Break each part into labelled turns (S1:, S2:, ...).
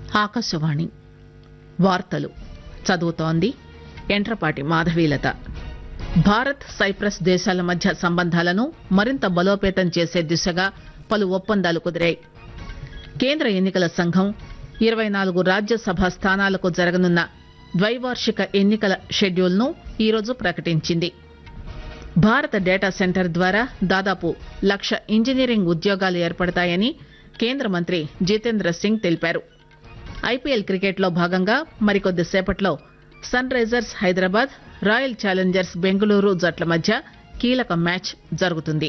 S1: ఆకాశవాణి వార్తలు చదువుతోంది ఎంట్రపాటి మాధవీలత భారత్ సైప్రస్ దేశాల మధ్య సంబంధాలను మరింత బలోపేతం చేసే దిశగా పలు ఒప్పందాలు కుదిరాయి కేంద్ర ఎన్నికల సంఘం ఇరవై నాలుగు రాజ్యసభ స్థానాలకు జరగనున్న ద్వైవార్షిక ఎన్నికల షెడ్యూల్ను ఈరోజు ప్రకటించింది భారత డేటా సెంటర్ ద్వారా దాదాపు లక్ష ఇంజనీరింగ్ ఉద్యోగాలు ఏర్పడతాయని కేంద్ర మంత్రి జితేంద్ర సింగ్ తెలిపారు ఐపీఎల్ క్రికెట్లో భాగంగా మరికొద్ది సేపట్లో Sunrisers Hyderabad Royal Challengers Bengaluru జట్ల మధ్య కీలక మ్యాచ్ జరుగుతుంది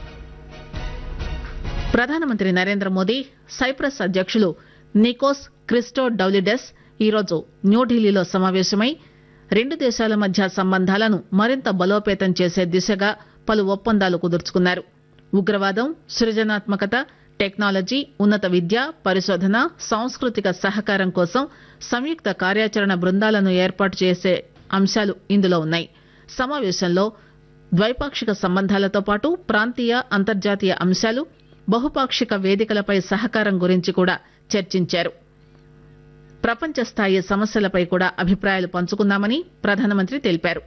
S1: ప్రధానమంత్రి నరేంద్ర మోదీ సైప్రస్ అధ్యక్షులు నికోస్ క్రిస్టో డౌలిడెస్ ఈరోజు న్యూఢిల్లీలో సమావేశమై రెండు దేశాల మధ్య సంబంధాలను మరింత బలోపేతం చేసే దిశగా పలు ఒప్పందాలు కుదుర్చుకున్నారు ఉగ్రవాదం సృజనాత్మకత టెక్నాలజీ ఉన్నత విద్య పరిశోధన సాంస్కృతిక సహకారం కోసం సంయుక్త కార్యాచరణ బృందాలను ఏర్పాటు చేసే అంశాలు ఇందులో ఉన్నాయి సమావేశంలో ద్వైపాక్షిక సంబంధాలతో పాటు ప్రాంతీయ అంతర్జాతీయ అంశాలు బహుపాక్షిక వేదికలపై సహకారం గురించి కూడా చర్చించారు ప్రపంచ స్థాయి సమస్యలపై కూడా అభిప్రాయాలు పంచుకున్నామని ప్రధానమంత్రి తెలిపారు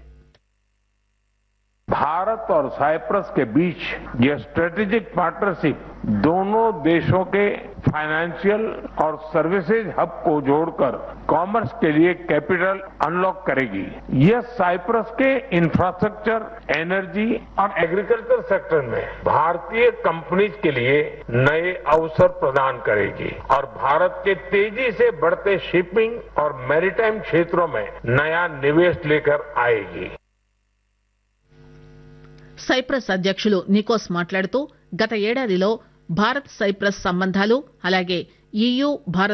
S2: भारत और साइप्रस के बीच यह स्ट्रेटेजिक पार्टनरशिप दोनों देशों के फाइनेंशियल और सर्विसेज हब को जोड़कर कॉमर्स के लिए कैपिटल अनलॉक करेगी यह साइप्रस के इंफ्रास्ट्रक्चर एनर्जी और एग्रीकल्चर सेक्टर में भारतीय कंपनीज के लिए नए अवसर प्रदान करेगी और भारत के तेजी से बढ़ते शिपिंग और मैरीटाइम क्षेत्रों में नया निवेश लेकर आएगी
S1: సైప్రస్ అధ్యక్షులు నికోస్ మాట్లాడుతూ గత ఏడాదిలో భారత్ సైప్రస్ సంబంధాలు అలాగే ఈయూ భారత్